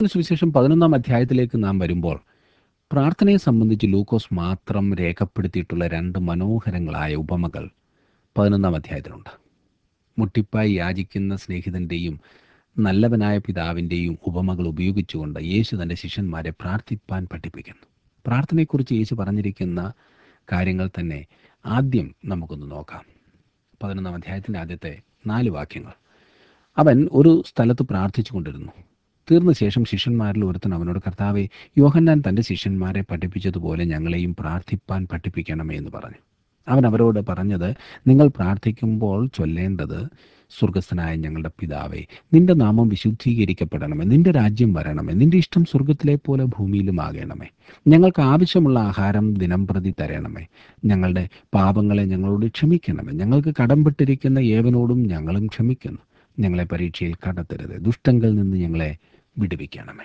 സുവിശേഷം പതിനൊന്നാം അധ്യായത്തിലേക്ക് നാം വരുമ്പോൾ പ്രാർത്ഥനയെ സംബന്ധിച്ച് ലൂക്കോസ് മാത്രം രേഖപ്പെടുത്തിയിട്ടുള്ള രണ്ട് മനോഹരങ്ങളായ ഉപമകൾ പതിനൊന്നാം അധ്യായത്തിലുണ്ട് മുട്ടിപ്പായി യാചിക്കുന്ന സ്നേഹിതൻ്റെയും നല്ലവനായ പിതാവിൻ്റെയും ഉപമകൾ ഉപയോഗിച്ചുകൊണ്ട് യേശു തൻ്റെ ശിഷ്യന്മാരെ പ്രാർത്ഥിപ്പാൻ പഠിപ്പിക്കുന്നു പ്രാർത്ഥനയെക്കുറിച്ച് യേശു പറഞ്ഞിരിക്കുന്ന കാര്യങ്ങൾ തന്നെ ആദ്യം നമുക്കൊന്ന് നോക്കാം പതിനൊന്നാം അധ്യായത്തിൻ്റെ ആദ്യത്തെ നാല് വാക്യങ്ങൾ അവൻ ഒരു സ്ഥലത്ത് പ്രാർത്ഥിച്ചു കൊണ്ടിരുന്നു തീർന്ന ശേഷം ശിഷ്യന്മാരിൽ ഒരുത്തൻ അവനോട് കർത്താവെ യോഹന്നാൻ തൻ്റെ ശിഷ്യന്മാരെ പഠിപ്പിച്ചതുപോലെ ഞങ്ങളെയും പ്രാർത്ഥിപ്പാൻ പഠിപ്പിക്കണമേ എന്ന് പറഞ്ഞു അവൻ അവരോട് പറഞ്ഞത് നിങ്ങൾ പ്രാർത്ഥിക്കുമ്പോൾ ചൊല്ലേണ്ടത് സ്വർഗസ്ഥനായ ഞങ്ങളുടെ പിതാവേ നിന്റെ നാമം വിശുദ്ധീകരിക്കപ്പെടണമേ നിന്റെ രാജ്യം വരണമേ നിന്റെ ഇഷ്ടം സ്വർഗത്തിലെ പോലെ ഭൂമിയിലുമാകണമേ ഞങ്ങൾക്ക് ആവശ്യമുള്ള ആഹാരം ദിനം പ്രതി തരണമേ ഞങ്ങളുടെ പാപങ്ങളെ ഞങ്ങളോട് ക്ഷമിക്കണമേ ഞങ്ങൾക്ക് കടംപെട്ടിരിക്കുന്ന ഏവനോടും ഞങ്ങളും ക്ഷമിക്കുന്നു ഞങ്ങളെ പരീക്ഷയിൽ കടത്തരുത് ദുഷ്ടങ്ങളിൽ നിന്ന് ഞങ്ങളെ വിടുവിക്കണമേ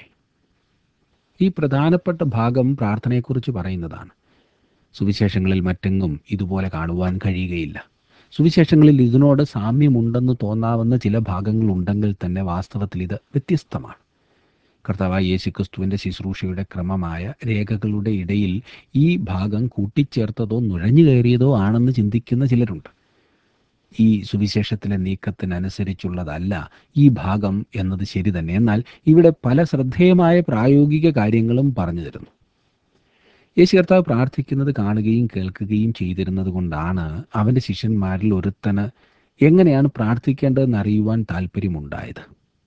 ഈ പ്രധാനപ്പെട്ട ഭാഗം പ്രാർത്ഥനയെക്കുറിച്ച് പറയുന്നതാണ് സുവിശേഷങ്ങളിൽ മറ്റെങ്ങും ഇതുപോലെ കാണുവാൻ കഴിയുകയില്ല സുവിശേഷങ്ങളിൽ ഇതിനോട് സാമ്യമുണ്ടെന്ന് തോന്നാവുന്ന ചില ഭാഗങ്ങളുണ്ടെങ്കിൽ തന്നെ വാസ്തവത്തിൽ ഇത് വ്യത്യസ്തമാണ് കർത്താവായ യേശുക്രിസ്തുവിൻ്റെ ശുശ്രൂഷയുടെ ക്രമമായ രേഖകളുടെ ഇടയിൽ ഈ ഭാഗം കൂട്ടിച്ചേർത്തതോ നുഴഞ്ഞു കയറിയതോ ആണെന്ന് ചിന്തിക്കുന്ന ചിലരുണ്ട് ഈ സുവിശേഷത്തിലെ നീക്കത്തിനനുസരിച്ചുള്ളതല്ല ഈ ഭാഗം എന്നത് ശരി തന്നെ എന്നാൽ ഇവിടെ പല ശ്രദ്ധേയമായ പ്രായോഗിക കാര്യങ്ങളും പറഞ്ഞു തരുന്നു യേശു കർത്താവ് പ്രാർത്ഥിക്കുന്നത് കാണുകയും കേൾക്കുകയും ചെയ്തിരുന്നത് കൊണ്ടാണ് അവൻ്റെ ശിഷ്യന്മാരിൽ ഒരുത്തന് എങ്ങനെയാണ് പ്രാർത്ഥിക്കേണ്ടതെന്ന് അറിയുവാൻ താല്പര്യമുണ്ടായത്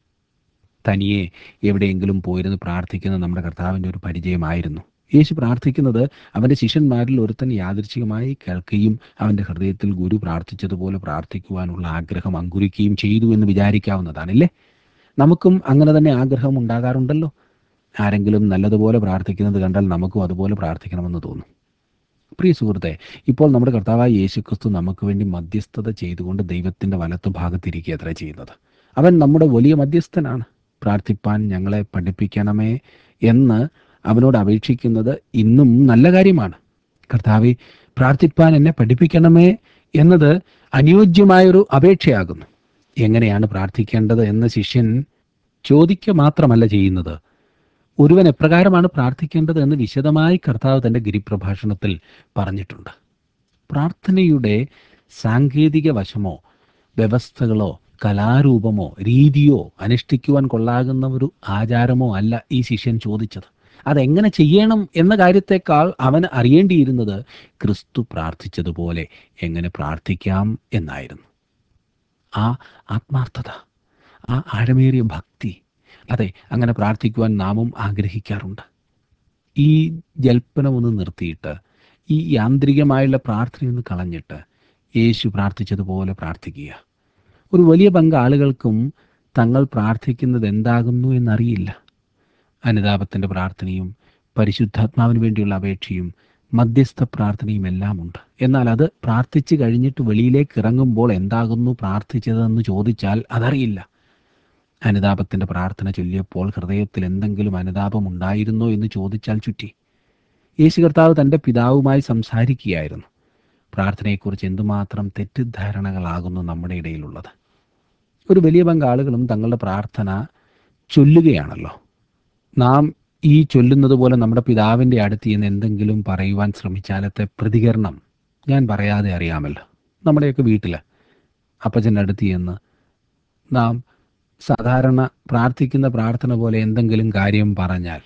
തനിയെ എവിടെയെങ്കിലും പോയിരുന്ന് പ്രാർത്ഥിക്കുന്ന നമ്മുടെ കർത്താവിൻ്റെ ഒരു പരിചയമായിരുന്നു യേശു പ്രാർത്ഥിക്കുന്നത് അവൻ്റെ ശിഷ്യന്മാരിൽ ഒരുത്തൻ യാദൃച്ഛികമായി കേൾക്കുകയും അവൻ്റെ ഹൃദയത്തിൽ ഗുരു പ്രാർത്ഥിച്ചതുപോലെ പ്രാർത്ഥിക്കുവാനുള്ള ആഗ്രഹം അങ്കുരിക്കുകയും ചെയ്തു എന്ന് വിചാരിക്കാവുന്നതാണല്ലേ നമുക്കും അങ്ങനെ തന്നെ ആഗ്രഹം ഉണ്ടാകാറുണ്ടല്ലോ ആരെങ്കിലും നല്ലതുപോലെ പ്രാർത്ഥിക്കുന്നത് കണ്ടാൽ നമുക്കും അതുപോലെ പ്രാർത്ഥിക്കണമെന്ന് തോന്നും പ്രിയ സുഹൃത്തെ ഇപ്പോൾ നമ്മുടെ കർത്താവായ യേശുക്രിസ്തു നമുക്ക് വേണ്ടി മധ്യസ്ഥത ചെയ്തുകൊണ്ട് ദൈവത്തിൻ്റെ വലത്തു ഭാഗത്തിരിക്കുക അത്ര ചെയ്യുന്നത് അവൻ നമ്മുടെ വലിയ മധ്യസ്ഥനാണ് പ്രാർത്ഥിപ്പാൻ ഞങ്ങളെ പഠിപ്പിക്കണമേ എന്ന് അവനോട് അപേക്ഷിക്കുന്നത് ഇന്നും നല്ല കാര്യമാണ് കർത്താവെ പ്രാർത്ഥിപ്പാൻ എന്നെ പഠിപ്പിക്കണമേ എന്നത് അനുയോജ്യമായൊരു അപേക്ഷയാകുന്നു എങ്ങനെയാണ് പ്രാർത്ഥിക്കേണ്ടത് എന്ന് ശിഷ്യൻ ചോദിക്കുക മാത്രമല്ല ചെയ്യുന്നത് ഒരുവൻ എപ്രകാരമാണ് പ്രാർത്ഥിക്കേണ്ടത് എന്ന് വിശദമായി കർത്താവ് തൻ്റെ ഗിരിപ്രഭാഷണത്തിൽ പറഞ്ഞിട്ടുണ്ട് പ്രാർത്ഥനയുടെ സാങ്കേതിക വശമോ വ്യവസ്ഥകളോ കലാരൂപമോ രീതിയോ അനുഷ്ഠിക്കുവാൻ കൊള്ളാകുന്ന ഒരു ആചാരമോ അല്ല ഈ ശിഷ്യൻ ചോദിച്ചത് അതെങ്ങനെ ചെയ്യണം എന്ന കാര്യത്തെക്കാൾ അവൻ അറിയേണ്ടിയിരുന്നത് ക്രിസ്തു പ്രാർത്ഥിച്ചതുപോലെ എങ്ങനെ പ്രാർത്ഥിക്കാം എന്നായിരുന്നു ആ ആത്മാർത്ഥത ആ ആഴമേറിയ ഭക്തി അതെ അങ്ങനെ പ്രാർത്ഥിക്കുവാൻ നാമും ആഗ്രഹിക്കാറുണ്ട് ഈ ജൽപ്പനമൊന്ന് നിർത്തിയിട്ട് ഈ യാന്ത്രികമായുള്ള പ്രാർത്ഥനയൊന്ന് കളഞ്ഞിട്ട് യേശു പ്രാർത്ഥിച്ചതുപോലെ പ്രാർത്ഥിക്കുക ഒരു വലിയ പങ്ക് ആളുകൾക്കും തങ്ങൾ പ്രാർത്ഥിക്കുന്നത് എന്താകുന്നു എന്നറിയില്ല അനുതാപത്തിൻ്റെ പ്രാർത്ഥനയും പരിശുദ്ധാത്മാവിന് വേണ്ടിയുള്ള അപേക്ഷയും മധ്യസ്ഥ പ്രാർത്ഥനയും എല്ലാം ഉണ്ട് എന്നാൽ അത് പ്രാർത്ഥിച്ചു കഴിഞ്ഞിട്ട് വെളിയിലേക്ക് ഇറങ്ങുമ്പോൾ എന്താകുന്നു പ്രാർത്ഥിച്ചതെന്ന് ചോദിച്ചാൽ അതറിയില്ല അനുതാപത്തിൻ്റെ പ്രാർത്ഥന ചൊല്ലിയപ്പോൾ ഹൃദയത്തിൽ എന്തെങ്കിലും അനുതാപം ഉണ്ടായിരുന്നോ എന്ന് ചോദിച്ചാൽ ചുറ്റി യേശു കർത്താവ് തൻ്റെ പിതാവുമായി സംസാരിക്കുകയായിരുന്നു പ്രാർത്ഥനയെക്കുറിച്ച് എന്തുമാത്രം തെറ്റിദ്ധാരണകളാകുന്നു നമ്മുടെ ഇടയിലുള്ളത് ഒരു വലിയ പങ്ക് ആളുകളും തങ്ങളുടെ പ്രാർത്ഥന ചൊല്ലുകയാണല്ലോ നാം ഈ ചൊല്ലുന്നത് പോലെ നമ്മുടെ പിതാവിൻ്റെ അടുത്ത് നിന്ന് എന്തെങ്കിലും പറയുവാൻ ശ്രമിച്ചാലത്തെ പ്രതികരണം ഞാൻ പറയാതെ അറിയാമല്ലോ നമ്മുടെയൊക്കെ വീട്ടിൽ അപ്പച്ചൻ്റെ അടുത്ത് ചെന്ന് നാം സാധാരണ പ്രാർത്ഥിക്കുന്ന പ്രാർത്ഥന പോലെ എന്തെങ്കിലും കാര്യം പറഞ്ഞാൽ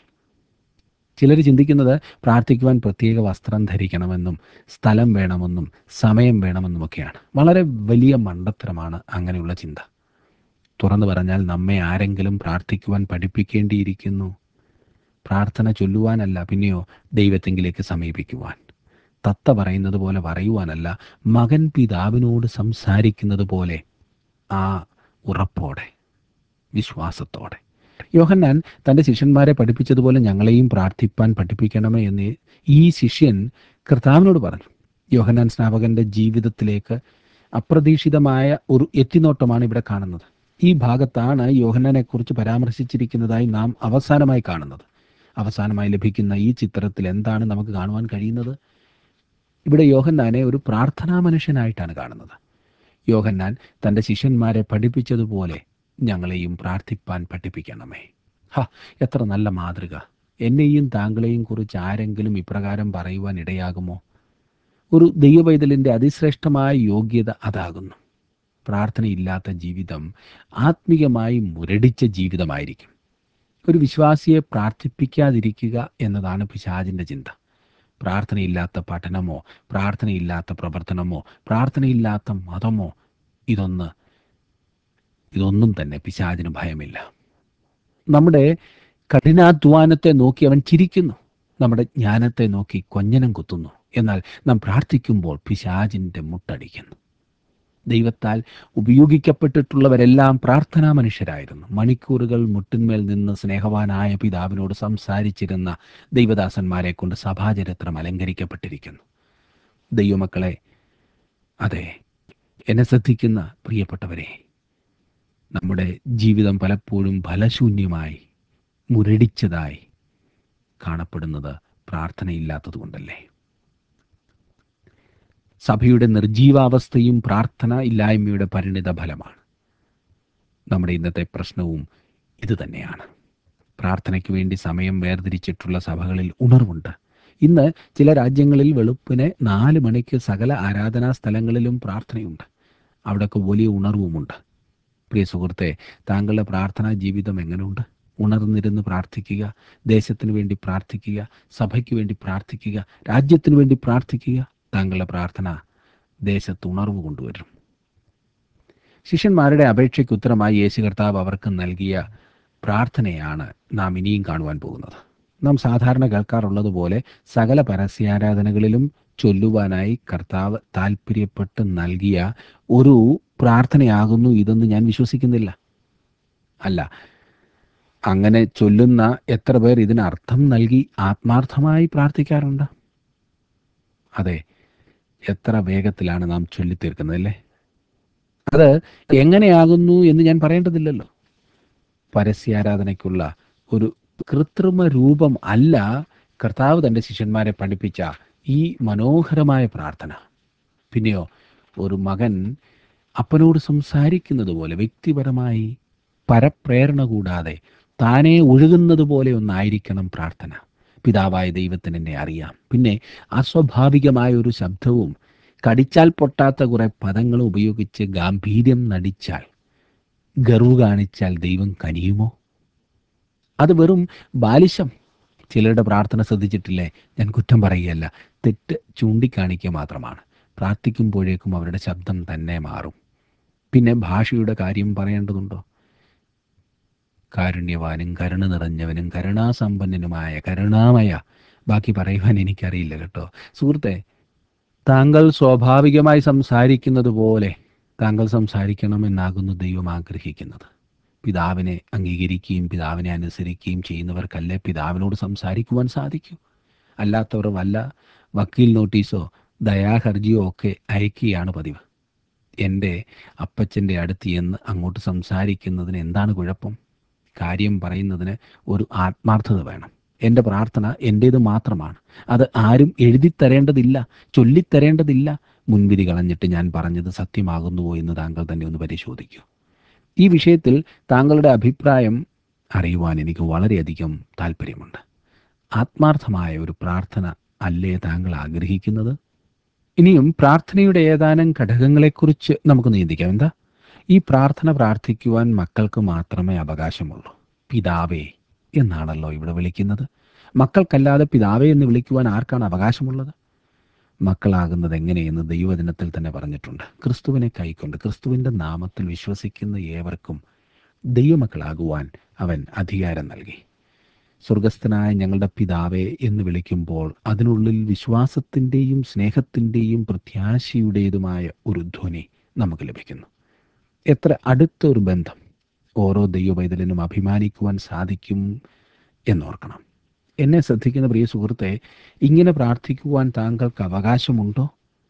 ചിലർ ചിന്തിക്കുന്നത് പ്രാർത്ഥിക്കുവാൻ പ്രത്യേക വസ്ത്രം ധരിക്കണമെന്നും സ്ഥലം വേണമെന്നും സമയം വേണമെന്നുമൊക്കെയാണ് വളരെ വലിയ മണ്ടത്തരമാണ് അങ്ങനെയുള്ള ചിന്ത തുറന്നു പറഞ്ഞാൽ നമ്മെ ആരെങ്കിലും പ്രാർത്ഥിക്കുവാൻ പഠിപ്പിക്കേണ്ടിയിരിക്കുന്നു പ്രാർത്ഥന ചൊല്ലുവാനല്ല പിന്നെയോ ദൈവത്തെങ്കിലേക്ക് സമീപിക്കുവാൻ തത്ത പറയുന്നത് പോലെ പറയുവാനല്ല മകൻ പിതാവിനോട് സംസാരിക്കുന്നത് പോലെ ആ ഉറപ്പോടെ വിശ്വാസത്തോടെ യോഹന്നാൻ തൻ്റെ ശിഷ്യന്മാരെ പഠിപ്പിച്ചതുപോലെ ഞങ്ങളെയും പ്രാർത്ഥിപ്പാൻ പഠിപ്പിക്കണമേ എന്ന് ഈ ശിഷ്യൻ കർത്താവിനോട് പറഞ്ഞു യോഹന്നാൻ സ്നാപകന്റെ ജീവിതത്തിലേക്ക് അപ്രതീക്ഷിതമായ ഒരു എത്തിനോട്ടമാണ് ഇവിടെ കാണുന്നത് ഈ ഭാഗത്താണ് യോഹന്നാനെക്കുറിച്ച് പരാമർശിച്ചിരിക്കുന്നതായി നാം അവസാനമായി കാണുന്നത് അവസാനമായി ലഭിക്കുന്ന ഈ ചിത്രത്തിൽ എന്താണ് നമുക്ക് കാണുവാൻ കഴിയുന്നത് ഇവിടെ യോഹന്നാനെ ഒരു പ്രാർത്ഥനാ മനുഷ്യനായിട്ടാണ് കാണുന്നത് യോഹന്നാൻ തൻ്റെ ശിഷ്യന്മാരെ പഠിപ്പിച്ചതുപോലെ ഞങ്ങളെയും പ്രാർത്ഥിപ്പാൻ പഠിപ്പിക്കണമേ ഹ എത്ര നല്ല മാതൃക എന്നെയും താങ്കളെയും കുറിച്ച് ആരെങ്കിലും ഇപ്രകാരം പറയുവാൻ ഇടയാകുമോ ഒരു ദൈവപൈതലിൻ്റെ അതിശ്രേഷ്ഠമായ യോഗ്യത അതാകുന്നു പ്രാർത്ഥനയില്ലാത്ത ജീവിതം ആത്മീയമായി മുരടിച്ച ജീവിതമായിരിക്കും ഒരു വിശ്വാസിയെ പ്രാർത്ഥിപ്പിക്കാതിരിക്കുക എന്നതാണ് പിശാചിൻ്റെ ചിന്ത പ്രാർത്ഥനയില്ലാത്ത പഠനമോ പ്രാർത്ഥനയില്ലാത്ത പ്രവർത്തനമോ പ്രാർത്ഥനയില്ലാത്ത മതമോ ഇതൊന്ന് ഇതൊന്നും തന്നെ പിശാചിന് ഭയമില്ല നമ്മുടെ കഠിനാധ്വാനത്തെ നോക്കി അവൻ ചിരിക്കുന്നു നമ്മുടെ ജ്ഞാനത്തെ നോക്കി കൊഞ്ഞനം കുത്തുന്നു എന്നാൽ നാം പ്രാർത്ഥിക്കുമ്പോൾ പിശാചിൻ്റെ മുട്ടടിക്കുന്നു ദൈവത്താൽ ഉപയോഗിക്കപ്പെട്ടിട്ടുള്ളവരെല്ലാം പ്രാർത്ഥനാ മനുഷ്യരായിരുന്നു മണിക്കൂറുകൾ മുട്ടിന്മേൽ നിന്ന് സ്നേഹവാനായ പിതാവിനോട് സംസാരിച്ചിരുന്ന ദൈവദാസന്മാരെ കൊണ്ട് സഭാചരിത്രം അലങ്കരിക്കപ്പെട്ടിരിക്കുന്നു ദൈവമക്കളെ അതെ എന്നെ ശ്രദ്ധിക്കുന്ന പ്രിയപ്പെട്ടവരെ നമ്മുടെ ജീവിതം പലപ്പോഴും ഫലശൂന്യമായി മുരടിച്ചതായി കാണപ്പെടുന്നത് പ്രാർത്ഥനയില്ലാത്തതുകൊണ്ടല്ലേ സഭയുടെ നിർജീവാവസ്ഥയും പ്രാർത്ഥന ഇല്ലായ്മയുടെ പരിണിത ഫലമാണ് നമ്മുടെ ഇന്നത്തെ പ്രശ്നവും ഇത് തന്നെയാണ് പ്രാർത്ഥനയ്ക്ക് വേണ്ടി സമയം വേർതിരിച്ചിട്ടുള്ള സഭകളിൽ ഉണർവുണ്ട് ഇന്ന് ചില രാജ്യങ്ങളിൽ വെളുപ്പിന് നാല് മണിക്ക് സകല ആരാധനാ സ്ഥലങ്ങളിലും പ്രാർത്ഥനയുണ്ട് അവിടെയൊക്കെ വലിയ ഉണർവുമുണ്ട് പ്രിയ സുഹൃത്തെ താങ്കളുടെ പ്രാർത്ഥനാ ജീവിതം എങ്ങനെയുണ്ട് ഉണർന്നിരുന്ന് പ്രാർത്ഥിക്കുക ദേശത്തിന് വേണ്ടി പ്രാർത്ഥിക്കുക സഭയ്ക്ക് വേണ്ടി പ്രാർത്ഥിക്കുക രാജ്യത്തിന് വേണ്ടി പ്രാർത്ഥിക്കുക താങ്കളുടെ പ്രാർത്ഥന ദേശത്ത് ഉണർവ് കൊണ്ടുവരും ശിഷ്യന്മാരുടെ അപേക്ഷയ്ക്ക് ഉത്തരമായി യേശു കർത്താവ് അവർക്ക് നൽകിയ പ്രാർത്ഥനയാണ് നാം ഇനിയും കാണുവാൻ പോകുന്നത് നാം സാധാരണ കേൾക്കാറുള്ളതുപോലെ സകല പരസ്യാരാധനകളിലും ചൊല്ലുവാനായി കർത്താവ് താല്പര്യപ്പെട്ട് നൽകിയ ഒരു പ്രാർത്ഥനയാകുന്നു ഇതെന്ന് ഞാൻ വിശ്വസിക്കുന്നില്ല അല്ല അങ്ങനെ ചൊല്ലുന്ന എത്ര പേർ ഇതിന് അർത്ഥം നൽകി ആത്മാർത്ഥമായി പ്രാർത്ഥിക്കാറുണ്ട് അതെ എത്ര വേഗത്തിലാണ് നാം ചൊല്ലിത്തീർക്കുന്നത് അല്ലേ അത് എങ്ങനെയാകുന്നു എന്ന് ഞാൻ പറയേണ്ടതില്ലല്ലോ പരസ്യാരാധനയ്ക്കുള്ള ഒരു കൃത്രിമ രൂപം അല്ല കർത്താവ് തൻ്റെ ശിഷ്യന്മാരെ പഠിപ്പിച്ച ഈ മനോഹരമായ പ്രാർത്ഥന പിന്നെയോ ഒരു മകൻ അപ്പനോട് സംസാരിക്കുന്നത് പോലെ വ്യക്തിപരമായി പരപ്രേരണ കൂടാതെ താനേ ഒഴുകുന്നത് പോലെ ഒന്നായിരിക്കണം പ്രാർത്ഥന പിതാവായ ദൈവത്തിന് എന്നെ അറിയാം പിന്നെ അസ്വാഭാവികമായ ഒരു ശബ്ദവും കടിച്ചാൽ പൊട്ടാത്ത കുറെ പദങ്ങളും ഉപയോഗിച്ച് ഗാംഭീര്യം നടിച്ചാൽ ഗർവ് കാണിച്ചാൽ ദൈവം കനിയുമോ അത് വെറും ബാലിശം ചിലരുടെ പ്രാർത്ഥന ശ്രദ്ധിച്ചിട്ടില്ലേ ഞാൻ കുറ്റം പറയുകയല്ല തെറ്റ് ചൂണ്ടിക്കാണിക്കുക മാത്രമാണ് പ്രാർത്ഥിക്കുമ്പോഴേക്കും അവരുടെ ശബ്ദം തന്നെ മാറും പിന്നെ ഭാഷയുടെ കാര്യം പറയേണ്ടതുണ്ടോ കാരുണ്യവാനും കരുണ നിറഞ്ഞവനും കരുണാസമ്പന്നനുമായ കരുണാമയ ബാക്കി പറയുവാൻ എനിക്കറിയില്ല കേട്ടോ സുഹൃത്തെ താങ്കൾ സ്വാഭാവികമായി സംസാരിക്കുന്നത് പോലെ താങ്കൾ സംസാരിക്കണമെന്നാകുന്നു ദൈവം ആഗ്രഹിക്കുന്നത് പിതാവിനെ അംഗീകരിക്കുകയും പിതാവിനെ അനുസരിക്കുകയും ചെയ്യുന്നവർക്കല്ലേ പിതാവിനോട് സംസാരിക്കുവാൻ സാധിക്കൂ അല്ലാത്തവർ വല്ല വക്കീൽ നോട്ടീസോ ദയാഹർജിയോ ഒക്കെ അയക്കുകയാണ് പതിവ് എൻ്റെ അപ്പച്ചൻ്റെ അടുത്ത് ചെന്ന് അങ്ങോട്ട് സംസാരിക്കുന്നതിന് എന്താണ് കുഴപ്പം കാര്യം പറയുന്നതിന് ഒരു ആത്മാർത്ഥത വേണം എൻ്റെ പ്രാർത്ഥന എൻ്റേത് മാത്രമാണ് അത് ആരും എഴുതിത്തരേണ്ടതില്ല ചൊല്ലിത്തരേണ്ടതില്ല മുൻവിധി കളഞ്ഞിട്ട് ഞാൻ പറഞ്ഞത് സത്യമാകുന്നുവോ എന്ന് താങ്കൾ തന്നെ ഒന്ന് പരിശോധിക്കൂ ഈ വിഷയത്തിൽ താങ്കളുടെ അഭിപ്രായം അറിയുവാൻ എനിക്ക് വളരെയധികം താല്പര്യമുണ്ട് ആത്മാർത്ഥമായ ഒരു പ്രാർത്ഥന അല്ലേ താങ്കൾ ആഗ്രഹിക്കുന്നത് ഇനിയും പ്രാർത്ഥനയുടെ ഏതാനും ഘടകങ്ങളെക്കുറിച്ച് നമുക്ക് നീന്തിക്കാം എന്താ ഈ പ്രാർത്ഥന പ്രാർത്ഥിക്കുവാൻ മക്കൾക്ക് മാത്രമേ അവകാശമുള്ളൂ പിതാവേ എന്നാണല്ലോ ഇവിടെ വിളിക്കുന്നത് മക്കൾക്കല്ലാതെ പിതാവേ എന്ന് വിളിക്കുവാൻ ആർക്കാണ് അവകാശമുള്ളത് മക്കളാകുന്നത് എങ്ങനെയെന്ന് ദൈവദിനത്തിൽ തന്നെ പറഞ്ഞിട്ടുണ്ട് ക്രിസ്തുവിനെ കൈക്കൊണ്ട് ക്രിസ്തുവിൻ്റെ നാമത്തിൽ വിശ്വസിക്കുന്ന ഏവർക്കും ദൈവമക്കളാകുവാൻ അവൻ അധികാരം നൽകി സ്വർഗസ്ഥനായ ഞങ്ങളുടെ പിതാവേ എന്ന് വിളിക്കുമ്പോൾ അതിനുള്ളിൽ വിശ്വാസത്തിൻ്റെയും സ്നേഹത്തിൻ്റെയും പ്രത്യാശയുടേതുമായ ഒരു ധ്വനി നമുക്ക് ലഭിക്കുന്നു എത്ര അടുത്ത ഒരു ബന്ധം ഓരോ ദൈവവൈതലിനും അഭിമാനിക്കുവാൻ സാധിക്കും എന്നോർക്കണം എന്നെ ശ്രദ്ധിക്കുന്ന പ്രിയ സുഹൃത്തെ ഇങ്ങനെ പ്രാർത്ഥിക്കുവാൻ താങ്കൾക്ക് അവകാശമുണ്ടോ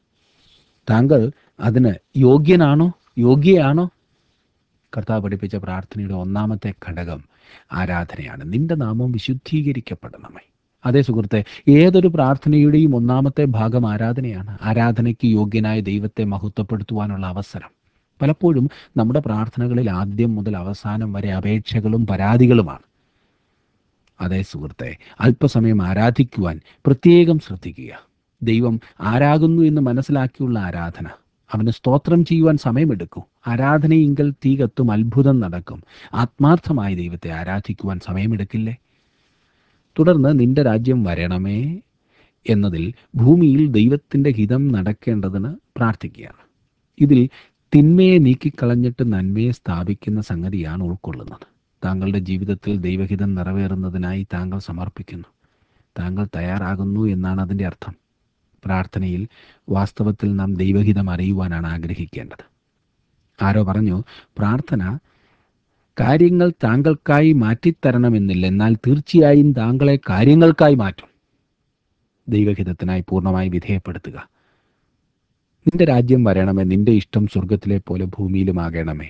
താങ്കൾ അതിന് യോഗ്യനാണോ യോഗ്യയാണോ കർത്താവ് പഠിപ്പിച്ച പ്രാർത്ഥനയുടെ ഒന്നാമത്തെ ഘടകം ആരാധനയാണ് നിന്റെ നാമം വിശുദ്ധീകരിക്കപ്പെടണമേ അതേ സുഹൃത്തെ ഏതൊരു പ്രാർത്ഥനയുടെയും ഒന്നാമത്തെ ഭാഗം ആരാധനയാണ് ആരാധനയ്ക്ക് യോഗ്യനായ ദൈവത്തെ മഹത്വപ്പെടുത്തുവാനുള്ള അവസരം പലപ്പോഴും നമ്മുടെ പ്രാർത്ഥനകളിൽ ആദ്യം മുതൽ അവസാനം വരെ അപേക്ഷകളും പരാതികളുമാണ് അതേ സുഹൃത്തെ അല്പസമയം ആരാധിക്കുവാൻ പ്രത്യേകം ശ്രദ്ധിക്കുക ദൈവം ആരാകുന്നു എന്ന് മനസ്സിലാക്കിയുള്ള ആരാധന അവന് സ്തോത്രം ചെയ്യുവാൻ സമയമെടുക്കൂ ആരാധനയെങ്കിൽ തീ കത്തും അത്ഭുതം നടക്കും ആത്മാർത്ഥമായി ദൈവത്തെ ആരാധിക്കുവാൻ സമയമെടുക്കില്ലേ തുടർന്ന് നിന്റെ രാജ്യം വരണമേ എന്നതിൽ ഭൂമിയിൽ ദൈവത്തിൻ്റെ ഹിതം നടക്കേണ്ടതിന് പ്രാർത്ഥിക്കുകയാണ് ഇതിൽ തിന്മയെ നീക്കിക്കളഞ്ഞിട്ട് നന്മയെ സ്ഥാപിക്കുന്ന സംഗതിയാണ് ഉൾക്കൊള്ളുന്നത് താങ്കളുടെ ജീവിതത്തിൽ ദൈവഹിതം നിറവേറുന്നതിനായി താങ്കൾ സമർപ്പിക്കുന്നു താങ്കൾ തയ്യാറാകുന്നു എന്നാണ് അതിൻ്റെ അർത്ഥം പ്രാർത്ഥനയിൽ വാസ്തവത്തിൽ നാം ദൈവഹിതം അറിയുവാനാണ് ആഗ്രഹിക്കേണ്ടത് ആരോ പറഞ്ഞു പ്രാർത്ഥന കാര്യങ്ങൾ താങ്കൾക്കായി മാറ്റിത്തരണമെന്നില്ല എന്നാൽ തീർച്ചയായും താങ്കളെ കാര്യങ്ങൾക്കായി മാറ്റും ദൈവഹിതത്തിനായി പൂർണ്ണമായി വിധേയപ്പെടുത്തുക നിന്റെ രാജ്യം വരണമേ നിന്റെ ഇഷ്ടം സ്വർഗത്തിലെ പോലെ ഭൂമിയിലുമാകണമേ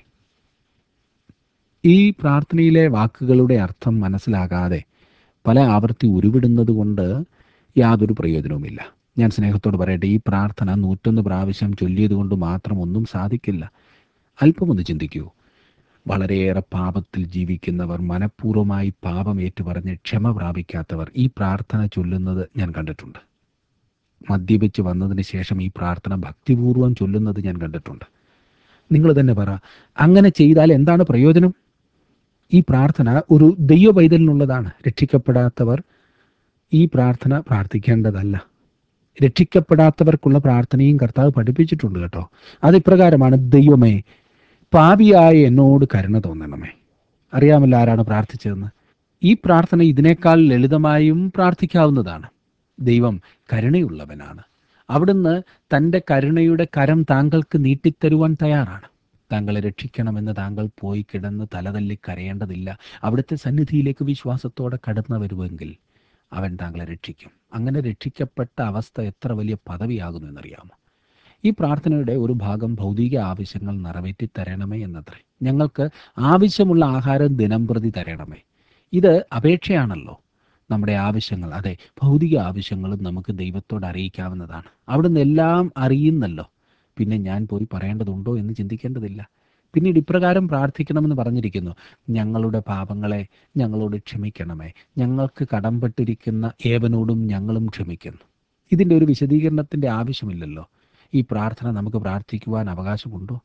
ഈ പ്രാർത്ഥനയിലെ വാക്കുകളുടെ അർത്ഥം മനസ്സിലാകാതെ പല ആവർത്തി ഉരുവിടുന്നത് കൊണ്ട് യാതൊരു പ്രയോജനവുമില്ല ഞാൻ സ്നേഹത്തോട് പറയട്ടെ ഈ പ്രാർത്ഥന നൂറ്റൊന്ന് പ്രാവശ്യം ചൊല്ലിയത് കൊണ്ട് മാത്രം ഒന്നും സാധിക്കില്ല അല്പമൊന്ന് ചിന്തിക്കൂ വളരെയേറെ പാപത്തിൽ ജീവിക്കുന്നവർ മനഃപൂർവ്വമായി പാപം ഏറ്റുപറഞ്ഞ് ക്ഷമ പ്രാപിക്കാത്തവർ ഈ പ്രാർത്ഥന ചൊല്ലുന്നത് ഞാൻ കണ്ടിട്ടുണ്ട് മദ്യപിച്ച് വന്നതിന് ശേഷം ഈ പ്രാർത്ഥന ഭക്തിപൂർവ്വം ചൊല്ലുന്നത് ഞാൻ കണ്ടിട്ടുണ്ട് നിങ്ങൾ തന്നെ പറ അങ്ങനെ ചെയ്താൽ എന്താണ് പ്രയോജനം ഈ പ്രാർത്ഥന ഒരു ദൈവ പൈതലിനുള്ളതാണ് രക്ഷിക്കപ്പെടാത്തവർ ഈ പ്രാർത്ഥന പ്രാർത്ഥിക്കേണ്ടതല്ല രക്ഷിക്കപ്പെടാത്തവർക്കുള്ള പ്രാർത്ഥനയും കർത്താവ് പഠിപ്പിച്ചിട്ടുണ്ട് കേട്ടോ അത് ഇപ്രകാരമാണ് ദൈവമേ പാപിയായ എന്നോട് കരുണ തോന്നണമേ അറിയാമല്ലോ ആരാണ് പ്രാർത്ഥിച്ചതെന്ന് ഈ പ്രാർത്ഥന ഇതിനേക്കാൾ ലളിതമായും പ്രാർത്ഥിക്കാവുന്നതാണ് ദൈവം കരുണയുള്ളവനാണ് അവിടുന്ന് തൻ്റെ കരുണയുടെ കരം താങ്കൾക്ക് നീട്ടിത്തരുവാൻ തയ്യാറാണ് താങ്കളെ രക്ഷിക്കണമെന്ന് താങ്കൾ പോയി കിടന്ന് തലതല്ലി കരയേണ്ടതില്ല അവിടുത്തെ സന്നിധിയിലേക്ക് വിശ്വാസത്തോടെ കടന്നു വരുമെങ്കിൽ അവൻ താങ്കളെ രക്ഷിക്കും അങ്ങനെ രക്ഷിക്കപ്പെട്ട അവസ്ഥ എത്ര വലിയ പദവിയാകുന്നു എന്നറിയാമോ ഈ പ്രാർത്ഥനയുടെ ഒരു ഭാഗം ഭൗതിക ആവശ്യങ്ങൾ നിറവേറ്റി തരണമേ എന്നത്രേ ഞങ്ങൾക്ക് ആവശ്യമുള്ള ആഹാരം ദിനം പ്രതി തരണമേ ഇത് അപേക്ഷയാണല്ലോ നമ്മുടെ ആവശ്യങ്ങൾ അതെ ഭൗതിക ആവശ്യങ്ങളും നമുക്ക് ദൈവത്തോട് അറിയിക്കാവുന്നതാണ് അവിടുന്ന് എല്ലാം അറിയുന്നല്ലോ പിന്നെ ഞാൻ പോയി പറയേണ്ടതുണ്ടോ എന്ന് ചിന്തിക്കേണ്ടതില്ല പിന്നീട് ഇപ്രകാരം പ്രാർത്ഥിക്കണമെന്ന് പറഞ്ഞിരിക്കുന്നു ഞങ്ങളുടെ പാപങ്ങളെ ഞങ്ങളോട് ക്ഷമിക്കണമേ ഞങ്ങൾക്ക് കടംപെട്ടിരിക്കുന്ന ഏവനോടും ഞങ്ങളും ക്ഷമിക്കുന്നു ഇതിൻ്റെ ഒരു വിശദീകരണത്തിൻ്റെ ആവശ്യമില്ലല്ലോ ഈ പ്രാർത്ഥന നമുക്ക് പ്രാർത്ഥിക്കുവാൻ അവകാശമുണ്ടോ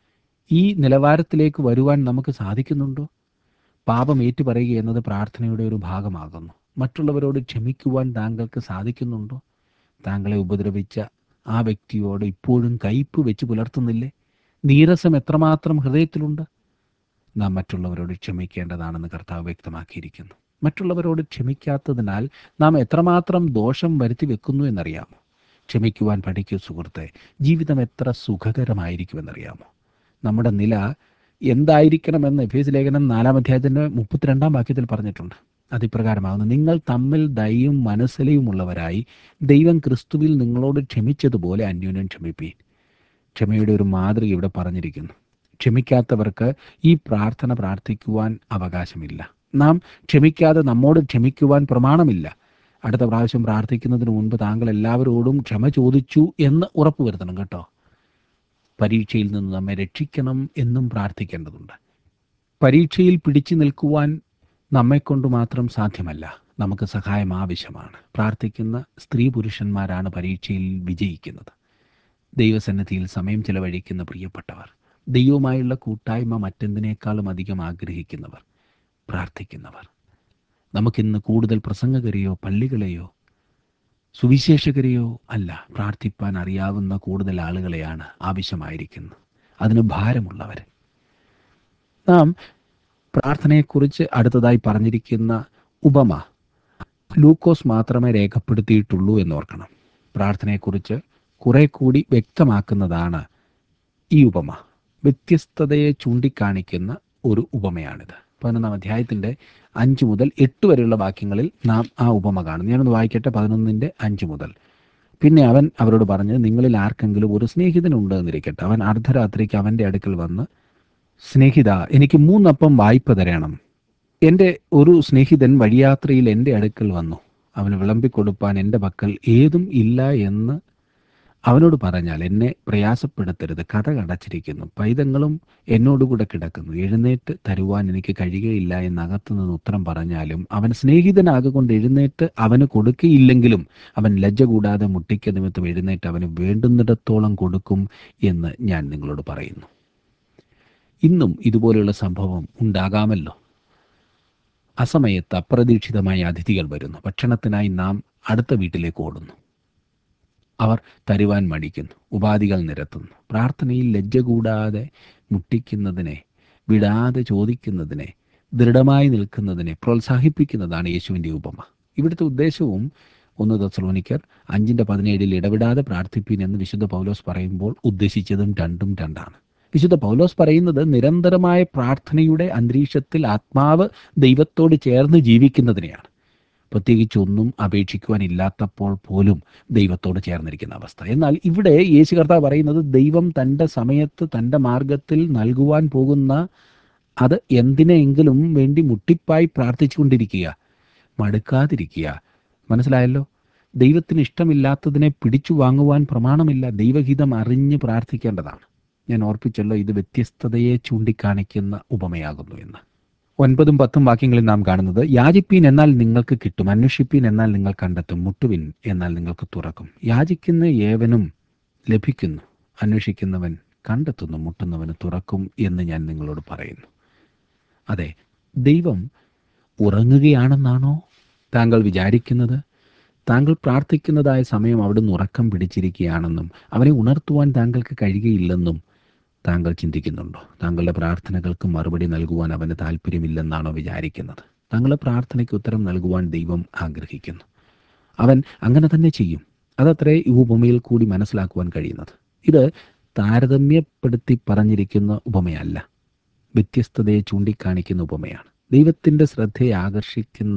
ഈ നിലവാരത്തിലേക്ക് വരുവാൻ നമുക്ക് സാധിക്കുന്നുണ്ടോ പാപം ഏറ്റുപറയുക എന്നത് പ്രാർത്ഥനയുടെ ഒരു ഭാഗമാകുന്നു മറ്റുള്ളവരോട് ക്ഷമിക്കുവാൻ താങ്കൾക്ക് സാധിക്കുന്നുണ്ടോ താങ്കളെ ഉപദ്രവിച്ച ആ വ്യക്തിയോട് ഇപ്പോഴും കയ്പ് വെച്ച് പുലർത്തുന്നില്ലേ നീരസം എത്രമാത്രം ഹൃദയത്തിലുണ്ട് നാം മറ്റുള്ളവരോട് ക്ഷമിക്കേണ്ടതാണെന്ന് കർത്താവ് വ്യക്തമാക്കിയിരിക്കുന്നു മറ്റുള്ളവരോട് ക്ഷമിക്കാത്തതിനാൽ നാം എത്രമാത്രം ദോഷം വരുത്തി വെക്കുന്നു എന്നറിയാമോ ക്ഷമിക്കുവാൻ പഠിക്കൂ സുഹൃത്തെ ജീവിതം എത്ര സുഖകരമായിരിക്കുമെന്നറിയാമോ നമ്മുടെ നില എന്തായിരിക്കണമെന്ന് എഫേസ് ലേഖനം നാലാം അധ്യായത്തിൻ്റെ മുപ്പത്തിരണ്ടാം വാക്യത്തിൽ പറഞ്ഞിട്ടുണ്ട് അതിപ്രകാരമാകുന്നു നിങ്ങൾ തമ്മിൽ ദയയും മനസ്സിലെയുമുള്ളവരായി ദൈവം ക്രിസ്തുവിൽ നിങ്ങളോട് ക്ഷമിച്ചതുപോലെ അന്യോന്യം ക്ഷമിപ്പീൻ ക്ഷമയുടെ ഒരു മാതൃക ഇവിടെ പറഞ്ഞിരിക്കുന്നു ക്ഷമിക്കാത്തവർക്ക് ഈ പ്രാർത്ഥന പ്രാർത്ഥിക്കുവാൻ അവകാശമില്ല നാം ക്ഷമിക്കാതെ നമ്മോട് ക്ഷമിക്കുവാൻ പ്രമാണമില്ല അടുത്ത പ്രാവശ്യം പ്രാർത്ഥിക്കുന്നതിന് മുൻപ് താങ്കൾ എല്ലാവരോടും ക്ഷമ ചോദിച്ചു എന്ന് ഉറപ്പുവരുത്തണം കേട്ടോ പരീക്ഷയിൽ നിന്ന് നമ്മെ രക്ഷിക്കണം എന്നും പ്രാർത്ഥിക്കേണ്ടതുണ്ട് പരീക്ഷയിൽ പിടിച്ചു നിൽക്കുവാൻ നമ്മെക്കൊണ്ട് മാത്രം സാധ്യമല്ല നമുക്ക് സഹായം ആവശ്യമാണ് പ്രാർത്ഥിക്കുന്ന സ്ത്രീ പുരുഷന്മാരാണ് പരീക്ഷയിൽ വിജയിക്കുന്നത് ദൈവസന്നിധിയിൽ സമയം ചെലവഴിക്കുന്ന പ്രിയപ്പെട്ടവർ ദൈവവുമായുള്ള കൂട്ടായ്മ മറ്റെന്തിനേക്കാളും അധികം ആഗ്രഹിക്കുന്നവർ പ്രാർത്ഥിക്കുന്നവർ നമുക്കിന്ന് കൂടുതൽ പ്രസംഗകരെയോ പള്ളികളെയോ സുവിശേഷകരെയോ അല്ല പ്രാർത്ഥിപ്പാൻ അറിയാവുന്ന കൂടുതൽ ആളുകളെയാണ് ആവശ്യമായിരിക്കുന്നത് അതിന് ഭാരമുള്ളവർ നാം പ്രാർത്ഥനയെക്കുറിച്ച് അടുത്തതായി പറഞ്ഞിരിക്കുന്ന ഉപമ ലൂക്കോസ് മാത്രമേ രേഖപ്പെടുത്തിയിട്ടുള്ളൂ എന്നോർക്കണം പ്രാർത്ഥനയെക്കുറിച്ച് കുറെ കൂടി വ്യക്തമാക്കുന്നതാണ് ഈ ഉപമ വ്യത്യസ്തതയെ ചൂണ്ടിക്കാണിക്കുന്ന ഒരു ഉപമയാണിത് പതിനൊന്നാം അധ്യായത്തിൻ്റെ അഞ്ച് മുതൽ എട്ട് വരെയുള്ള വാക്യങ്ങളിൽ നാം ആ ഉപമ കാണുന്നു ഞാനൊന്ന് വായിക്കട്ടെ പതിനൊന്നിൻ്റെ അഞ്ച് മുതൽ പിന്നെ അവൻ അവരോട് പറഞ്ഞ് നിങ്ങളിൽ ആർക്കെങ്കിലും ഒരു സ്നേഹിതനുണ്ട് എന്നിരിക്കട്ടെ അവൻ അർദ്ധരാത്രിക്ക് അവൻ്റെ അടുക്കൽ വന്ന് സ്നേഹിത എനിക്ക് മൂന്നപ്പം വായ്പ തരണം എൻ്റെ ഒരു സ്നേഹിതൻ വഴിയാത്രയിൽ എൻ്റെ അടുക്കൽ വന്നു അവന് വിളമ്പിക്കൊടുപ്പാൻ എൻ്റെ പക്കൽ ഏതും ഇല്ല എന്ന് അവനോട് പറഞ്ഞാൽ എന്നെ പ്രയാസപ്പെടുത്തരുത് കഥ കടച്ചിരിക്കുന്നു പൈതങ്ങളും എന്നോടുകൂടെ കിടക്കുന്നു എഴുന്നേറ്റ് തരുവാൻ എനിക്ക് കഴിയുകയില്ല എന്നകത്തു നിന്ന് ഉത്തരം പറഞ്ഞാലും അവൻ സ്നേഹിതനാകൊണ്ട് എഴുന്നേറ്റ് അവന് കൊടുക്കുകയില്ലെങ്കിലും അവൻ ലജ്ജ കൂടാതെ മുട്ടിക്ക നിമിത്തം എഴുന്നേറ്റ് അവന് വേണ്ടുന്നിടത്തോളം കൊടുക്കും എന്ന് ഞാൻ നിങ്ങളോട് പറയുന്നു ഇന്നും ഇതുപോലെയുള്ള സംഭവം ഉണ്ടാകാമല്ലോ അസമയത്ത് അപ്രതീക്ഷിതമായ അതിഥികൾ വരുന്നു ഭക്ഷണത്തിനായി നാം അടുത്ത വീട്ടിലേക്ക് ഓടുന്നു അവർ തരുവാൻ മടിക്കുന്നു ഉപാധികൾ നിരത്തുന്നു പ്രാർത്ഥനയിൽ ലജ്ജ കൂടാതെ മുട്ടിക്കുന്നതിനെ വിടാതെ ചോദിക്കുന്നതിനെ ദൃഢമായി നിൽക്കുന്നതിനെ പ്രോത്സാഹിപ്പിക്കുന്നതാണ് യേശുവിൻ്റെ ഉപമ ഇവിടുത്തെ ഉദ്ദേശവും ഒന്ന് ദസ്ലോനിക്കർ അഞ്ചിൻ്റെ പതിനേഴിൽ ഇടവിടാതെ പ്രാർത്ഥിപ്പീൻ എന്ന് വിശുദ്ധ പൗലോസ് പറയുമ്പോൾ ഉദ്ദേശിച്ചതും രണ്ടും രണ്ടാണ് വിശുദ്ധ പൗലോസ് പറയുന്നത് നിരന്തരമായ പ്രാർത്ഥനയുടെ അന്തരീക്ഷത്തിൽ ആത്മാവ് ദൈവത്തോട് ചേർന്ന് ജീവിക്കുന്നതിനെയാണ് പ്രത്യേകിച്ച് ഒന്നും അപേക്ഷിക്കുവാനില്ലാത്തപ്പോൾ പോലും ദൈവത്തോട് ചേർന്നിരിക്കുന്ന അവസ്ഥ എന്നാൽ ഇവിടെ യേശു കർത്താവ് പറയുന്നത് ദൈവം തൻ്റെ സമയത്ത് തൻ്റെ മാർഗത്തിൽ നൽകുവാൻ പോകുന്ന അത് എന്തിനെങ്കിലും വേണ്ടി മുട്ടിപ്പായി പ്രാർത്ഥിച്ചുകൊണ്ടിരിക്കുക മടുക്കാതിരിക്കുക മനസ്സിലായല്ലോ ദൈവത്തിന് ഇഷ്ടമില്ലാത്തതിനെ പിടിച്ചു വാങ്ങുവാൻ പ്രമാണമില്ല ദൈവഹിതം അറിഞ്ഞ് പ്രാർത്ഥിക്കേണ്ടതാണ് ഞാൻ ഓർപ്പിച്ചല്ലോ ഇത് വ്യത്യസ്തതയെ ചൂണ്ടിക്കാണിക്കുന്ന ഉപമയാകുന്നു എന്ന് ഒൻപതും പത്തും വാക്യങ്ങളിൽ നാം കാണുന്നത് യാചിപ്പീൻ എന്നാൽ നിങ്ങൾക്ക് കിട്ടും അന്വേഷിപ്പീൻ എന്നാൽ നിങ്ങൾ കണ്ടെത്തും മുട്ടുവിൻ എന്നാൽ നിങ്ങൾക്ക് തുറക്കും യാചിക്കുന്ന ഏവനും ലഭിക്കുന്നു അന്വേഷിക്കുന്നവൻ കണ്ടെത്തുന്നു മുട്ടുന്നവന് തുറക്കും എന്ന് ഞാൻ നിങ്ങളോട് പറയുന്നു അതെ ദൈവം ഉറങ്ങുകയാണെന്നാണോ താങ്കൾ വിചാരിക്കുന്നത് താങ്കൾ പ്രാർത്ഥിക്കുന്നതായ സമയം അവിടുന്ന് ഉറക്കം പിടിച്ചിരിക്കുകയാണെന്നും അവനെ ഉണർത്തുവാൻ താങ്കൾക്ക് കഴിയുകയില്ലെന്നും താങ്കൾ ചിന്തിക്കുന്നുണ്ടോ താങ്കളുടെ പ്രാർത്ഥനകൾക്ക് മറുപടി നൽകുവാൻ അവന് താല്പര്യമില്ലെന്നാണോ വിചാരിക്കുന്നത് താങ്കളുടെ പ്രാർത്ഥനയ്ക്ക് ഉത്തരം നൽകുവാൻ ദൈവം ആഗ്രഹിക്കുന്നു അവൻ അങ്ങനെ തന്നെ ചെയ്യും അതത്രേ ഈ ഉപമയിൽ കൂടി മനസ്സിലാക്കുവാൻ കഴിയുന്നത് ഇത് താരതമ്യപ്പെടുത്തി പറഞ്ഞിരിക്കുന്ന ഉപമയല്ല വ്യത്യസ്തതയെ ചൂണ്ടിക്കാണിക്കുന്ന ഉപമയാണ് ദൈവത്തിൻ്റെ ശ്രദ്ധയെ ആകർഷിക്കുന്ന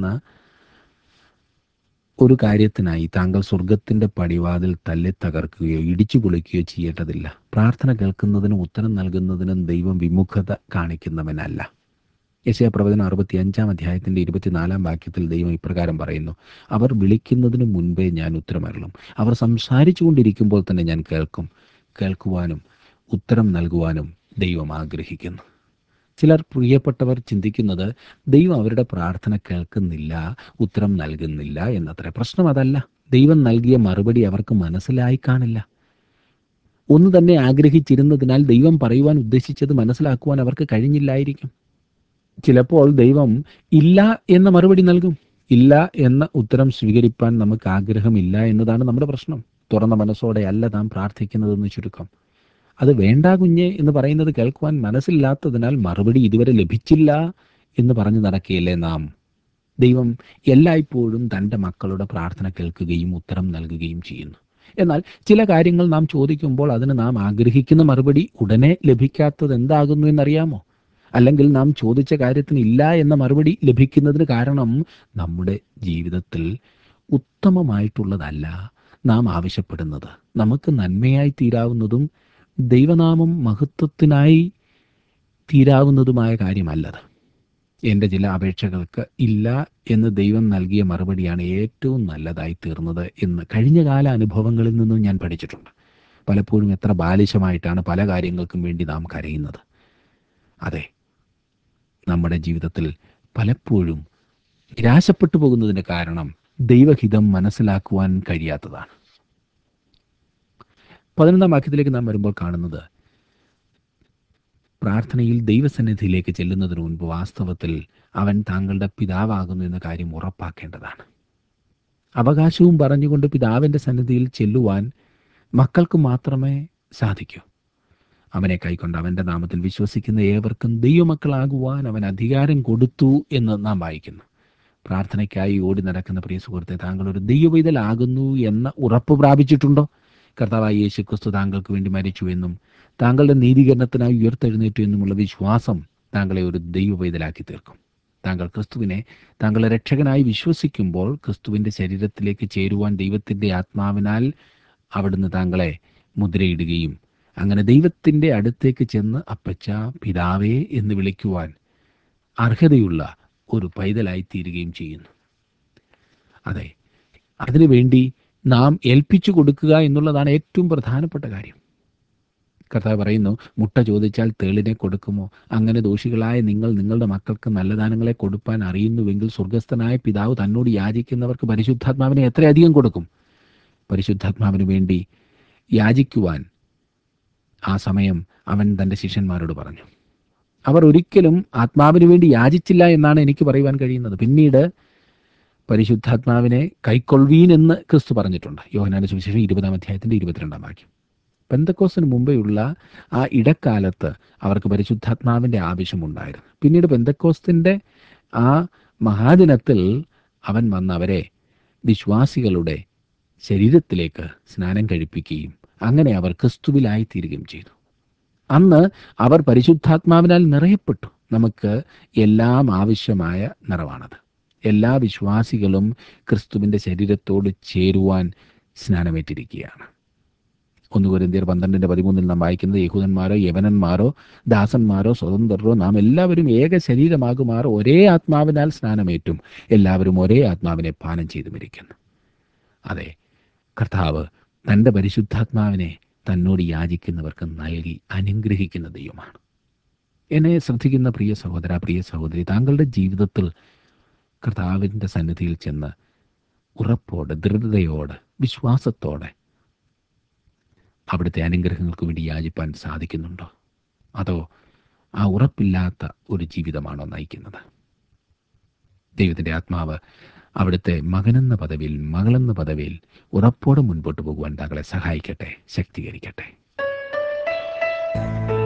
ഒരു കാര്യത്തിനായി താങ്കൾ സ്വർഗത്തിന്റെ പടിവാതിൽ തല്ലി തകർക്കുകയോ ഇടിച്ചു പൊളിക്കുകയോ ചെയ്യേണ്ടതില്ല പ്രാർത്ഥന കേൾക്കുന്നതിനും ഉത്തരം നൽകുന്നതിനും ദൈവം വിമുഖത കാണിക്കുന്നവനല്ല യശയ പ്രവചനം അറുപത്തി അഞ്ചാം അധ്യായത്തിന്റെ ഇരുപത്തിനാലാം വാക്യത്തിൽ ദൈവം ഇപ്രകാരം പറയുന്നു അവർ വിളിക്കുന്നതിന് മുൻപേ ഞാൻ ഉത്തരമരുളും അവർ സംസാരിച്ചു കൊണ്ടിരിക്കുമ്പോൾ തന്നെ ഞാൻ കേൾക്കും കേൾക്കുവാനും ഉത്തരം നൽകുവാനും ദൈവം ആഗ്രഹിക്കുന്നു ചിലർ പ്രിയപ്പെട്ടവർ ചിന്തിക്കുന്നത് ദൈവം അവരുടെ പ്രാർത്ഥന കേൾക്കുന്നില്ല ഉത്തരം നൽകുന്നില്ല എന്നത്ര പ്രശ്നം അതല്ല ദൈവം നൽകിയ മറുപടി അവർക്ക് മനസ്സിലായി കാണില്ല ഒന്ന് തന്നെ ആഗ്രഹിച്ചിരുന്നതിനാൽ ദൈവം പറയുവാൻ ഉദ്ദേശിച്ചത് മനസ്സിലാക്കുവാൻ അവർക്ക് കഴിഞ്ഞില്ലായിരിക്കും ചിലപ്പോൾ ദൈവം ഇല്ല എന്ന മറുപടി നൽകും ഇല്ല എന്ന ഉത്തരം സ്വീകരിപ്പാൻ നമുക്ക് ആഗ്രഹമില്ല എന്നതാണ് നമ്മുടെ പ്രശ്നം തുറന്ന മനസ്സോടെ അല്ല നാം പ്രാർത്ഥിക്കുന്നതെന്ന് ചുരുക്കം അത് വേണ്ട കുഞ്ഞെ എന്ന് പറയുന്നത് കേൾക്കുവാൻ മനസ്സില്ലാത്തതിനാൽ മറുപടി ഇതുവരെ ലഭിച്ചില്ല എന്ന് പറഞ്ഞു നടക്കുകയല്ലേ നാം ദൈവം എല്ലായ്പ്പോഴും തൻ്റെ മക്കളുടെ പ്രാർത്ഥന കേൾക്കുകയും ഉത്തരം നൽകുകയും ചെയ്യുന്നു എന്നാൽ ചില കാര്യങ്ങൾ നാം ചോദിക്കുമ്പോൾ അതിന് നാം ആഗ്രഹിക്കുന്ന മറുപടി ഉടനെ ലഭിക്കാത്തത് എന്താകുന്നു എന്നറിയാമോ അല്ലെങ്കിൽ നാം ചോദിച്ച കാര്യത്തിന് ഇല്ല എന്ന മറുപടി ലഭിക്കുന്നതിന് കാരണം നമ്മുടെ ജീവിതത്തിൽ ഉത്തമമായിട്ടുള്ളതല്ല നാം ആവശ്യപ്പെടുന്നത് നമുക്ക് നന്മയായി തീരാവുന്നതും ദൈവനാമം മഹത്വത്തിനായി തീരാവുന്നതുമായ കാര്യമല്ലത് എൻ്റെ ചില അപേക്ഷകൾക്ക് ഇല്ല എന്ന് ദൈവം നൽകിയ മറുപടിയാണ് ഏറ്റവും നല്ലതായി തീർന്നത് എന്ന് കഴിഞ്ഞകാല അനുഭവങ്ങളിൽ നിന്നും ഞാൻ പഠിച്ചിട്ടുണ്ട് പലപ്പോഴും എത്ര ബാലിശമായിട്ടാണ് പല കാര്യങ്ങൾക്കും വേണ്ടി നാം കരയുന്നത് അതെ നമ്മുടെ ജീവിതത്തിൽ പലപ്പോഴും നിരാശപ്പെട്ടു പോകുന്നതിന് കാരണം ദൈവഹിതം മനസ്സിലാക്കുവാൻ കഴിയാത്തതാണ് പതിനൊന്നാം വാക്യത്തിലേക്ക് നാം വരുമ്പോൾ കാണുന്നത് പ്രാർത്ഥനയിൽ ദൈവസന്നിധിയിലേക്ക് ചെല്ലുന്നതിന് മുൻപ് വാസ്തവത്തിൽ അവൻ താങ്കളുടെ പിതാവാകുന്നു എന്ന കാര്യം ഉറപ്പാക്കേണ്ടതാണ് അവകാശവും പറഞ്ഞുകൊണ്ട് പിതാവിൻ്റെ സന്നിധിയിൽ ചെല്ലുവാൻ മക്കൾക്ക് മാത്രമേ സാധിക്കൂ അവനെ കൈക്കൊണ്ട് അവൻ്റെ നാമത്തിൽ വിശ്വസിക്കുന്ന ഏവർക്കും ദൈവമക്കളാകുവാൻ അവൻ അധികാരം കൊടുത്തു എന്ന് നാം വായിക്കുന്നു പ്രാർത്ഥനയ്ക്കായി ഓടി നടക്കുന്ന പ്രിയ സുഹൃത്തെ താങ്കൾ ഒരു ദൈവവൈതലാകുന്നു എന്ന ഉറപ്പ് പ്രാപിച്ചിട്ടുണ്ടോ കർത്താവായ യേശു ക്രിസ്തു താങ്കൾക്ക് വേണ്ടി മരിച്ചു എന്നും താങ്കളുടെ നീതീകരണത്തിനായി ഉയർത്തെഴുന്നേറ്റു എന്നുമുള്ള വിശ്വാസം താങ്കളെ ഒരു ദൈവവൈതലാക്കി തീർക്കും താങ്കൾ ക്രിസ്തുവിനെ താങ്കളുടെ രക്ഷകനായി വിശ്വസിക്കുമ്പോൾ ക്രിസ്തുവിൻ്റെ ശരീരത്തിലേക്ക് ചേരുവാൻ ദൈവത്തിൻ്റെ ആത്മാവിനാൽ അവിടുന്ന് താങ്കളെ മുദ്രയിടുകയും അങ്ങനെ ദൈവത്തിൻ്റെ അടുത്തേക്ക് ചെന്ന് അപ്പച്ച പിതാവേ എന്ന് വിളിക്കുവാൻ അർഹതയുള്ള ഒരു പൈതലായി തീരുകയും ചെയ്യുന്നു അതെ അതിനുവേണ്ടി നാം ഏൽപ്പിച്ചു കൊടുക്കുക എന്നുള്ളതാണ് ഏറ്റവും പ്രധാനപ്പെട്ട കാര്യം കർത്താവ് പറയുന്നു മുട്ട ചോദിച്ചാൽ തേളിനെ കൊടുക്കുമോ അങ്ങനെ ദോഷികളായ നിങ്ങൾ നിങ്ങളുടെ മക്കൾക്ക് നല്ല ദാനങ്ങളെ കൊടുപ്പാൻ അറിയുന്നുവെങ്കിൽ സ്വർഗസ്ഥനായ പിതാവ് തന്നോട് യാചിക്കുന്നവർക്ക് പരിശുദ്ധാത്മാവിനെ എത്രയധികം കൊടുക്കും പരിശുദ്ധാത്മാവിന് വേണ്ടി യാചിക്കുവാൻ ആ സമയം അവൻ തൻ്റെ ശിഷ്യന്മാരോട് പറഞ്ഞു അവർ ഒരിക്കലും ആത്മാവിന് വേണ്ടി യാചിച്ചില്ല എന്നാണ് എനിക്ക് പറയുവാൻ കഴിയുന്നത് പിന്നീട് പരിശുദ്ധാത്മാവിനെ കൈക്കൊള്ളുവീൻ എന്ന് ക്രിസ്തു പറഞ്ഞിട്ടുണ്ട് യോഹനാന്റെ സുവിശേഷം ഇരുപതാം അധ്യായത്തിന്റെ ഇരുപത്തിരണ്ടാം വാക്യം പെന്തക്കോസിന് മുമ്പെയുള്ള ആ ഇടക്കാലത്ത് അവർക്ക് പരിശുദ്ധാത്മാവിൻ്റെ ആവശ്യമുണ്ടായിരുന്നു പിന്നീട് പെന്തക്കോസ്തിൻ്റെ ആ മഹാദിനത്തിൽ അവൻ വന്ന് അവരെ വിശ്വാസികളുടെ ശരീരത്തിലേക്ക് സ്നാനം കഴിപ്പിക്കുകയും അങ്ങനെ അവർ ക്രിസ്തുവിലായി തീരുകയും ചെയ്തു അന്ന് അവർ പരിശുദ്ധാത്മാവിനാൽ നിറയപ്പെട്ടു നമുക്ക് എല്ലാം ആവശ്യമായ നിറവാണത് എല്ലാ വിശ്വാസികളും ക്രിസ്തുവിൻ്റെ ശരീരത്തോട് ചേരുവാൻ സ്നാനമേറ്റിരിക്കുകയാണ് ഒന്ന് കൊരിന്തിയർ പന്ത്രണ്ടിന്റെ പതിമൂന്നിൽ നാം വായിക്കുന്നത് യഹൂദന്മാരോ യവനന്മാരോ ദാസന്മാരോ സ്വതന്ത്രരോ നാം എല്ലാവരും ഏക ശരീരമാകുമാർ ഒരേ ആത്മാവിനാൽ സ്നാനമേറ്റും എല്ലാവരും ഒരേ ആത്മാവിനെ പാനം ചെയ്തു മരിക്കുന്നു അതെ കർത്താവ് തൻ്റെ പരിശുദ്ധാത്മാവിനെ തന്നോട് യാചിക്കുന്നവർക്ക് നൽകി അനുഗ്രഹിക്കുന്ന ദൈവമാണ് എന്നെ ശ്രദ്ധിക്കുന്ന പ്രിയ സഹോദര പ്രിയ സഹോദരി താങ്കളുടെ ജീവിതത്തിൽ കർത്താവിൻ്റെ സന്നിധിയിൽ ചെന്ന് ഉറപ്പോടെ ദൃഢതയോടെ വിശ്വാസത്തോടെ അവിടുത്തെ അനുഗ്രഹങ്ങൾക്ക് വേണ്ടി യാചിപ്പാൻ സാധിക്കുന്നുണ്ടോ അതോ ആ ഉറപ്പില്ലാത്ത ഒരു ജീവിതമാണോ നയിക്കുന്നത് ദൈവത്തിൻ്റെ ആത്മാവ് അവിടുത്തെ മകനെന്ന പദവിയിൽ മകളെന്ന പദവിയിൽ ഉറപ്പോടെ മുൻപോട്ട് പോകുവാൻ താങ്കളെ സഹായിക്കട്ടെ ശക്തീകരിക്കട്ടെ